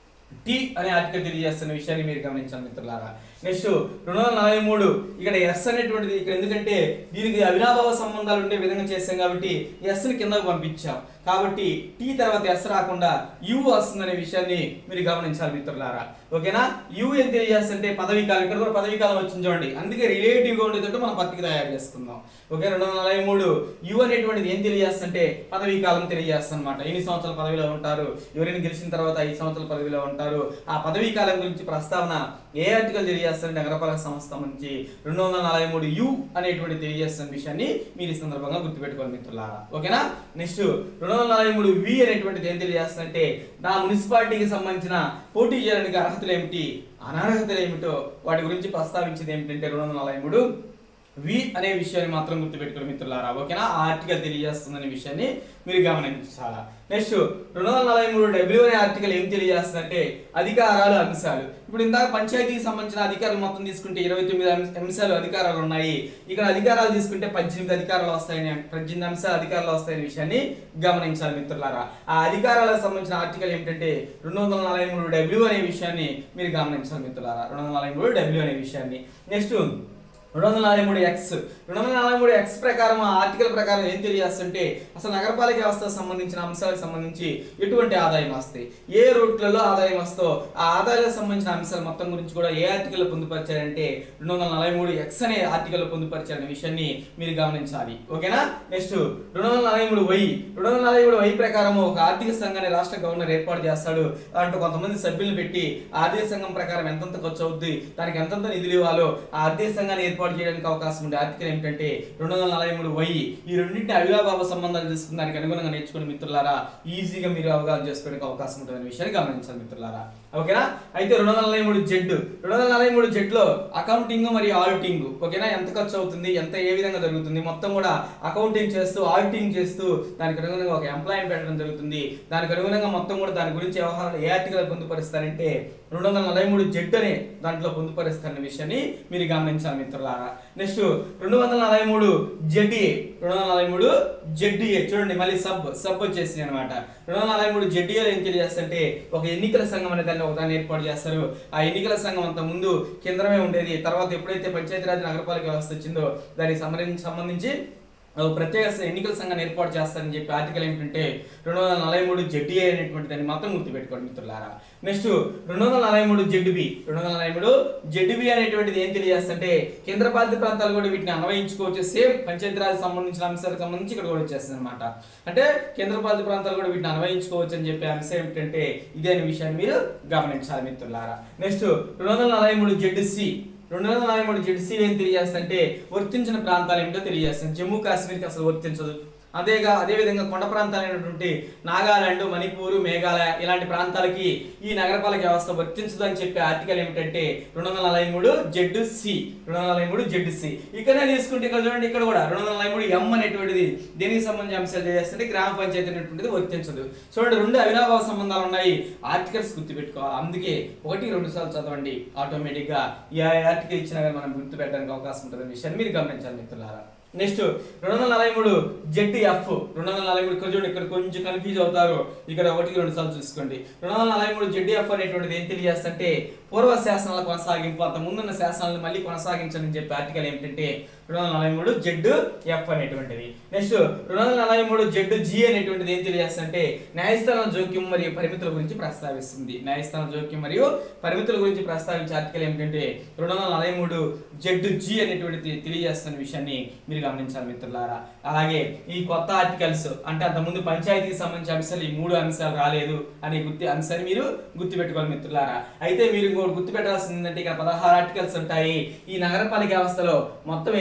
టీ అనే ఆర్టికల్ తెలియజేస్తున్న విషయాన్ని మీరు గమనించాలి మిత్రులారా నెక్స్ట్ రెండు వందల నలభై మూడు ఇక్కడ ఎస్ అనేటువంటిది ఇక్కడ ఎందుకంటే దీనికి అవినాభావ సంబంధాలు ఉండే విధంగా చేసాం కాబట్టి ఎస్ ని కిందకు పంపించాం కాబట్టి టీ తర్వాత ఎస్ రాకుండా యు వస్తుందనే విషయాన్ని మీరు గమనించాలి మిత్రులారా ఓకేనా యు ఏం తెలియజేస్తుంటే పదవీ కాలం ఇక్కడ కూడా పదవీ కాలం వచ్చింది చూడండి అందుకే రిలేటివ్ గా ఉండేటట్టు మనం పత్రిక తయారు చేసుకుందాం ఓకే రెండు వందల నలభై మూడు యు అనేటువంటిది ఏం తెలియజేస్తుంటే పదవీ కాలం తెలియజేస్తుంది అనమాట ఎన్ని సంవత్సరాల పదవిలో ఉంటారు ఎవరైనా గెలిచిన తర్వాత ఐదు సంవత్సరాల పదవిలో ఉంటారు ఆ పదవీ కాలం గురించి ప్రస్తావన ఏ ఆర్టికల్ తెలియజేస్తుంది నగరపాలక సంస్థ నుంచి రెండు వందల నలభై మూడు యు అనేటువంటి తెలియజేస్తున్న విషయాన్ని మీరు ఈ సందర్భంగా గుర్తుపెట్టుకోవాలి మిత్రులారా ఓకేనా నెక్స్ట్ రెండు వందల నలభై మూడు వి అనేటువంటిది ఏం తెలియజేస్తుందంటే నా మున్సిపాలిటీకి సంబంధించిన పోటీ చేయడానికి అర్హతలు ఏమిటి అనర్హతలు ఏమిటో వాటి గురించి ప్రస్తావించింది ఏమిటంటే రెండు వందల నలభై మూడు వి అనే విషయాన్ని మాత్రం గుర్తుపెట్టుకోండి మిత్రులారా ఓకేనా ఆ ఆర్టికల్ తెలియజేస్తుందనే విషయాన్ని మీరు గమనించాలా నెక్స్ట్ రెండు వందల నలభై మూడు డబ్ల్యూ అనే ఆర్టికల్ ఏం తెలియజేస్తుందంటే అధికారాలు అంశాలు ఇప్పుడు ఇందాక పంచాయతీకి సంబంధించిన అధికారులు మొత్తం తీసుకుంటే ఇరవై తొమ్మిది అంశ- అంశాలు అధికారాలు ఉన్నాయి ఇక్కడ అధికారాలు తీసుకుంటే పద్దెనిమిది అధికారాలు వస్తాయని పద్దెనిమిది అంశాలు అధికారాలు వస్తాయనే విషయాన్ని గమనించాలి మిత్రులారా ఆ అధికారాలకు సంబంధించిన ఆర్టికల్ ఏమిటంటే రెండు వందల నలభై మూడు డబ్ల్యూ అనే విషయాన్ని మీరు గమనించాలి మిత్రులారా రెండు వందల నలభై మూడు డబ్ల్యూ అనే విషయాన్ని నెక్స్ట్ రెండు వందల నలభై మూడు ఎక్స్ రెండు వందల నలభై మూడు ఎక్స్ ప్రకారం ఆ ఆర్టికల్ ప్రకారం ఏం తెలియజేస్తుంటే అసలు నగరపాలక వ్యవస్థకు సంబంధించిన అంశాలకు సంబంధించి ఎటువంటి ఆదాయం వస్తాయి ఏ రూట్లలో ఆదాయం వస్తో ఆ ఆదాయాలకు సంబంధించిన అంశాల మొత్తం గురించి కూడా ఏ ఆర్టికల్ పొందుపరిచారంటే రెండు వందల నలభై మూడు ఎక్స్ అనే ఆర్టికల్ పొందుపరిచారనే విషయాన్ని మీరు గమనించాలి ఓకేనా నెక్స్ట్ రెండు వందల నలభై మూడు వై రెండు వందల నలభై మూడు వై ప్రకారం ఒక ఆర్థిక సంఘాన్ని రాష్ట్ర గవర్నర్ ఏర్పాటు చేస్తాడు దాంట్లో కొంతమంది సభ్యులను పెట్టి ఆ ఆర్థిక సంఘం ప్రకారం ఎంతెంత ఖర్చు అవుద్ది దానికి ఎంతెంత నిధులు ఇవ్వాలో ఆ ఆర్థిక సంఘాన్ని ఏర్పాటు చేయడానికి అవకాశం ఉండే ఆర్టికల్ ఏమిటంటే రెండు వందల నలభై మూడు వై ఈ రెండింటిని అవినాభావ సంబంధాలు తీసుకున్న దానికి అనుగుణంగా నేర్చుకుని మిత్రులారా ఈజీగా మీరు అవగాహన చేసుకోవడానికి అవకాశం ఉంటుందనే విషయాన్ని గమనించాలి మిత్రులారా ఓకేనా అయితే రెండు వందల నలభై మూడు జెడ్ రెండు వందల నలభై మూడు జెడ్లో అకౌంటింగ్ మరియు ఆడిటింగ్ ఓకేనా ఎంత ఖర్చు అవుతుంది ఎంత ఏ విధంగా జరుగుతుంది మొత్తం కూడా అకౌంటింగ్ చేస్తూ ఆడిటింగ్ చేస్తూ దానికి అనుగుణంగా ఒక ఎంప్లాయీని పెట్టడం జరుగుతుంది దానికి అనుగుణంగా మొత్తం కూడా దాని గురించి వ్యవహారాలు ఏ ఆర్టికల్ పొందుపరుస్తారంటే రెండు వందల నలభై మూడు జెడ్ అనే దాంట్లో పొందుపరుస్తారనే విషయాన్ని మీరు గమనించాలి మిత్రులారా నెక్స్ట్ రెండు వందల నలభై మూడు జెడ్ఏ రెండు వందల నలభై మూడు జెడ్ఏ చూడండి మళ్ళీ సబ్ సబ్ వచ్చేసింది అనమాట రెండు వందల నలభై మూడు జెడ్ఏలో ఏం తెలియజేస్తుంటే ఒక ఎన్నికల సంఘం అనే దాన్ని ఒకదాన్ని ఏర్పాటు చేస్తారు ఆ ఎన్నికల సంఘం అంత ముందు కేంద్రమే ఉండేది తర్వాత ఎప్పుడైతే పంచాయతీరాజ్ నగరపాలక వ్యవస్థ వచ్చిందో దానికి సంబంధించి సంబంధించి ఒక ప్రత్యేక స- ఎన్నికల సంఘాన్ని ఏర్పాటు చేస్తారని చెప్పి ఆర్టికల్ ఏంటంటే రెండు వందల నలభై మూడు జెడ్ఏ అనేటువంటి దాన్ని మాత్రం గుర్తుపెట్టుకోండి మిత్రులారా నెక్స్ట్ రెండు వందల నలభై మూడు జెడ్బి రెండు వందల నలభై మూడు జెడ్బి అనేటువంటిది ఏం తెలియజేస్తుంటే కేంద్ర పాలిత ప్రాంతాలు కూడా వీటిని అన్వయించుకోవచ్చు సేమ్ పంచాయతీరాజ్ సంబంధించిన అంశాలకు సంబంధించి ఇక్కడ కూడా వచ్చేస్తుంది అనమాట అంటే కేంద్ర పాలిత ప్రాంతాలు కూడా వీటిని అన్వయించుకోవచ్చు అని చెప్పే అంశం ఏమిటంటే ఇదే అనే విషయాన్ని మీరు గమనించాలి మిత్రులారా నెక్స్ట్ రెండు వందల నలభై మూడు జెడ్ సి రెండు వందల నలభై మూడు జెడ్సీ ఏం తెలియజేస్తుంటే వర్తించిన ప్రాంతాలు ఏమిటో తెలియజేస్తుంది జమ్మూ కాశ్మీర్కి అసలు వర్తించదు అదేగా అదేవిధంగా కొండ ప్రాంతాలైనటువంటి నాగాలాండ్ మణిపూర్ మేఘాలయ ఇలాంటి ప్రాంతాలకి ఈ నగరపాలక వ్యవస్థ వర్తించదు అని చెప్పే ఆర్టికల్ ఏమిటంటే రెండు వందల నలభై మూడు జెడ్ సి రెండు వందల నలభై మూడు జెడ్ సి ఇక్కడనే తీసుకుంటే ఇక్కడ చూడండి ఇక్కడ కూడా రెండు వందల నలభై మూడు ఎం అనేటువంటిది దేనికి సంబంధించిన అంశాలు తెలియజేస్తుంటే గ్రామ పంచాయతీ అనేటువంటిది వర్తించదు చూడండి రెండు అవినాభావ సంబంధాలు ఉన్నాయి ఆర్టికల్స్ గుర్తుపెట్టుకోవాలి అందుకే ఒకటి రెండు సార్లు చదవండి ఆటోమేటిక్ గా ఈ ఆర్టికల్ ఇచ్చినా కానీ మనం గుర్తు పెట్టడానికి అవకాశం ఉంటుంది విషయాన్ని మీరు గమనించాలి మిత్రులారా నెక్స్ట్ రెండు వందల నలభై మూడు జెడ్ ఎఫ్ రెండు వందల నలభై మూడు ఇక్కడ చూడండి ఇక్కడ కొంచెం కన్ఫ్యూజ్ అవుతారు ఇక్కడ ఒకటికి రెండు సార్లు చూసుకోండి రెండు వందల నలభై మూడు జెడ్ ఎఫ్ అనేటువంటిది ఏం తెలియజేస్తుంటే పూర్వ శాసనాల కొనసాగింపు అంత ముందున్న శాసనాలను మళ్ళీ కొనసాగించండి అని చెప్పి ఆర్టికల్ ఏమిటంటే రెండు వందల నలభై మూడు జెడ్ ఎఫ్ అనేటువంటిది నెక్స్ట్ రెండు వందల నలభై మూడు జెడ్ జి అనేటువంటిది ఏం తెలియజేస్తుంటే న్యాయస్థానం జోక్యం మరియు పరిమితుల గురించి ప్రస్తావిస్తుంది న్యాయస్థానం జోక్యం మరియు పరిమితుల గురించి ప్రస్తావించే ఆర్టికల్ ఏమిటంటే రెండు వందల నలభై మూడు జెడ్ జి అనేటువంటిది తెలియజేస్తున్న విషయాన్ని మీరు గమనించాలి మిత్రులారా అలాగే ఈ కొత్త ఆర్టికల్స్ అంటే అంతకుముందు పంచాయతీకి సంబంధించిన అంశాలు ఈ మూడు అంశాలు రాలేదు అనే గుర్తి అంశాన్ని మీరు గుర్తుపెట్టుకోవాలి మిత్రులారా అయితే మీరు ఇంకోటి గుర్తుపెట్టాల్సింది ఏంటంటే ఇక్కడ పదహారు ఆర్టికల్స్ ఉంటాయి ఈ నగరపాలిక వ్యవస్థలో మొత్తం ఎన్ని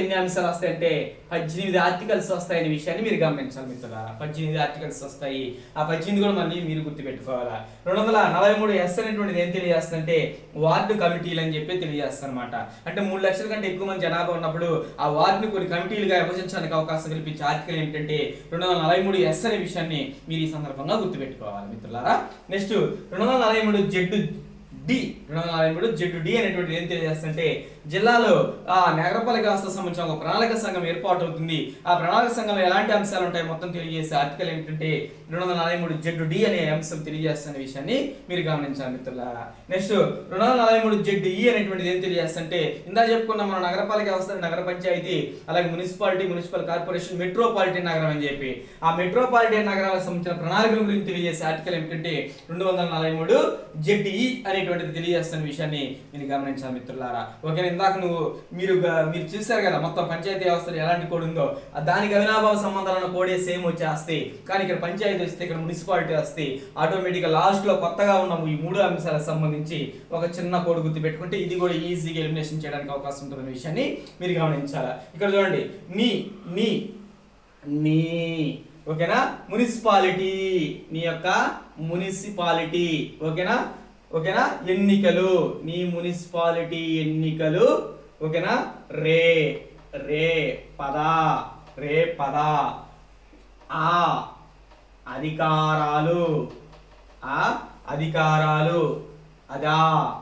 ఎన్ని అంశాలు వస్తాయంటే పద్దెనిమిది ఆర్టికల్స్ వస్తాయనే విషయాన్ని మీరు గమనించాలి మిత్రులారా పద్దెనిమిది ఆర్టికల్స్ వస్తాయి ఆ పద్దెనిమిది కూడా మళ్ళీ మీరు గుర్తుపెట్టుకోవాలా రెండు వందల నలభై మూడు ఎస్ అనేటువంటిది ఏం తెలియజేస్తుందంటే వార్డు కమిటీలు అని చెప్పి తెలియజేస్తారు అనమాట అంటే మూడు లక్షల కంటే ఎక్కువ మంది జనాభా ఉన్నప్పుడు ఆ వార్డుని కొన్ని కమిటీలుగా విభజించడానికి అవకాశం కల్పించే ఆర్టికల్ ఏంటంటే రెండు వందల నలభై మూడు ఎస్ అనే విషయాన్ని మీరు ఈ సందర్భంగా గుర్తుపెట్టుకోవాలి మిత్రులారా నెక్స్ట్ రెండు వందల నలభై మూడు జెడ్ డి రెండు వందల నలభై మూడు జెడ్ డి అనేటువంటి ఏం తెలియజేస్తుంటే జిల్లాలో ఆ నగరపాలక వ్యవస్థ సంబంధించిన ఒక ప్రణాళిక సంఘం ఏర్పాటు అవుతుంది ఆ ప్రణాళిక సంఘంలో ఎలాంటి అంశాలు ఉంటాయి మొత్తం తెలియజేసే ఆర్టికల్ ఏంటంటే రెండు వందల నలభై మూడు జెడ్ డి అనే అంశం తెలియజేస్తున్న విషయాన్ని మీరు గమనించాలి మిత్రులారా నెక్స్ట్ రెండు వందల నలభై మూడు జెడ్ ఈ అనేటువంటిది ఏం తెలియజేస్తుంటే ఇందా చెప్పుకున్న మన నగరపాలక వ్యవస్థ నగర పంచాయతీ అలాగే మున్సిపాలిటీ మున్సిపల్ కార్పొరేషన్ మెట్రోపాలిటన్ నగరం అని చెప్పి ఆ మెట్రోపాలిటన్ నగరాలకు సంబంధించిన ప్రణాళికల గురించి తెలియజేసే ఆర్టికల్ ఏమిటంటే రెండు వందల నలభై మూడు జెడ్ ఈ అనేటువంటిది తెలియజేస్తున్న విషయాన్ని మీరు గమనించాలి మిత్రులారా ఓకే ఇందాక నువ్వు మీరు గ- మీరు చూశారు కదా మొత్తం పంచాయతీ వ్యవస్థలో ఎలాంటి కోడ్ ఉందో ఆ దానికి అవినాభావ సంబంధాలను కోడే సేమ్ వచ్చేస్తాయి కానీ ఇక్కడ పంచాయతీ వస్తే ఇక్కడ మున్సిపాలిటీ వస్తే ఆటోమేటిక్ గా లాస్ట్ లో కొత్తగా ఉన్న ఈ మూడు అంశాలకు సంబంధించి ఒక చిన్న కోడ్ గుర్తు పెట్టుకుంటే ఇది కూడా ఈజీగా ఎలిమినేషన్ చేయడానికి అవకాశం ఉంటుందనే విషయాన్ని మీరు గమనించాలి ఇక్కడ చూడండి నీ నీ నీ ఓకేనా మున్సిపాలిటీ నీ యొక్క మున్సిపాలిటీ ఓకేనా ఓకేనా ఎన్నికలు నీ మున్సిపాలిటీ ఎన్నికలు ఓకేనా రే రే పద రే పద ఆ అధికారాలు ఆ అధికారాలు అదా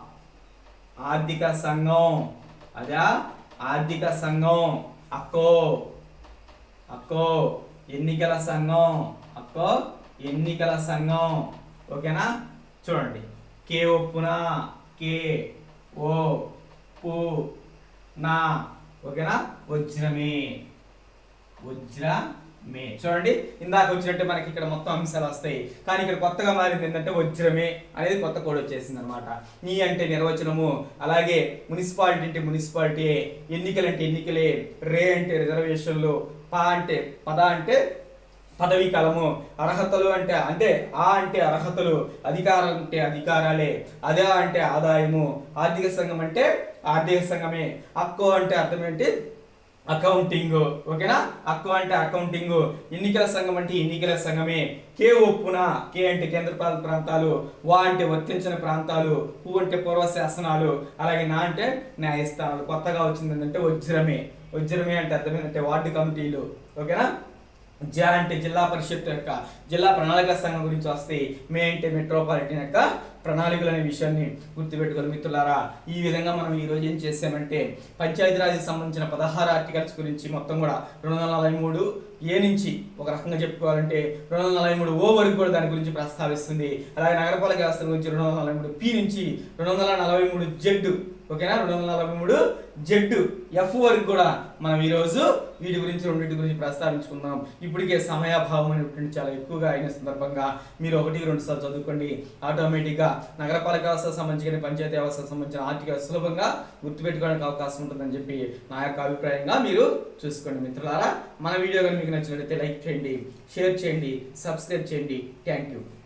ఆర్థిక సంఘం అదా ఆర్థిక సంఘం అక్కో అక్కో ఎన్నికల సంఘం అక్కో ఎన్నికల సంఘం ఓకేనా చూడండి కే ఒప్పున కే ఓ పు నా ఓకేనా వజ్రమే వజ్రమే చూడండి ఇందాక వచ్చినట్టు మనకి ఇక్కడ మొత్తం అంశాలు వస్తాయి కానీ ఇక్కడ కొత్తగా మారింది ఏంటంటే వజ్రమే అనేది కొత్త కోడ్ వచ్చేసింది అనమాట నీ అంటే నిర్వచనము అలాగే మున్సిపాలిటీ అంటే మున్సిపాలిటీ ఎన్నికలు అంటే ఎన్నికలే రే అంటే రిజర్వేషన్లు పా అంటే పద అంటే పదవీ కాలము అర్హతలు అంటే అంటే ఆ అంటే అర్హతలు అధికారం అంటే అధికారాలే అదే అంటే ఆదాయము ఆర్థిక సంఘం అంటే ఆర్థిక సంఘమే అక్కో అంటే అర్థం ఏంటి అకౌంటింగ్ ఓకేనా అక్కో అంటే అకౌంటింగ్ ఎన్నికల సంఘం అంటే ఎన్నికల సంఘమే కే ఒప్పున కే అంటే కేంద్రపాలిత ప్రాంతాలు వా అంటే వర్తించిన ప్రాంతాలు పు అంటే పూర్వ శాసనాలు అలాగే నా అంటే న్యాయస్థానాలు కొత్తగా వచ్చింది ఏంటంటే వజ్రమే వజ్రమే అంటే అర్థం ఏంటంటే వార్డు కమిటీలు ఓకేనా జ అంటే జిల్లా పరిషత్ యొక్క జిల్లా ప్రణాళిక సంఘం గురించి వస్తే మే అంటే మెట్రోపాలిటన్ యొక్క ప్రణాళికలు అనే విషయాన్ని గుర్తుపెట్టుకోవాలి మిత్రులారా ఈ విధంగా మనం ఈ రోజు ఏం చేసామంటే పంచాయతీరాజ్కి సంబంధించిన పదహారు ఆర్టికల్స్ గురించి మొత్తం కూడా రెండు వందల నలభై మూడు ఏ నుంచి ఒక రకంగా చెప్పుకోవాలంటే రెండు వందల నలభై మూడు ఓ వరకు కూడా దాని గురించి ప్రస్తావిస్తుంది అలాగే నగరపాలక వ్యవస్థ గురించి రెండు వందల నలభై మూడు పి నుంచి రెండు వందల నలభై మూడు జెడ్ ఓకేనా రెండు వందల నలభై మూడు జెడ్ ఎఫ్ వరకు కూడా మనం ఈరోజు వీటి గురించి రెండింటి గురించి ప్రస్తావించుకుందాం ఇప్పటికే సమయాభావం అనేటువంటి చాలా ఎక్కువగా అయిన సందర్భంగా మీరు ఒకటి రెండు సార్లు చదువుకోండి ఆటోమేటిక్గా నగరపాలక వ్యవస్థకు సంబంధించిన పంచాయతీ వ్యవస్థకు సంబంధించిన ఆర్టికల్ సులభంగా గుర్తుపెట్టుకోవడానికి అవకాశం ఉంటుందని చెప్పి నా యొక్క అభిప్రాయంగా మీరు చూసుకోండి మిత్రులారా మన వీడియో కనుక మీకు నచ్చినట్లయితే లైక్ చేయండి షేర్ చేయండి సబ్స్క్రైబ్ చేయండి థ్యాంక్ యూ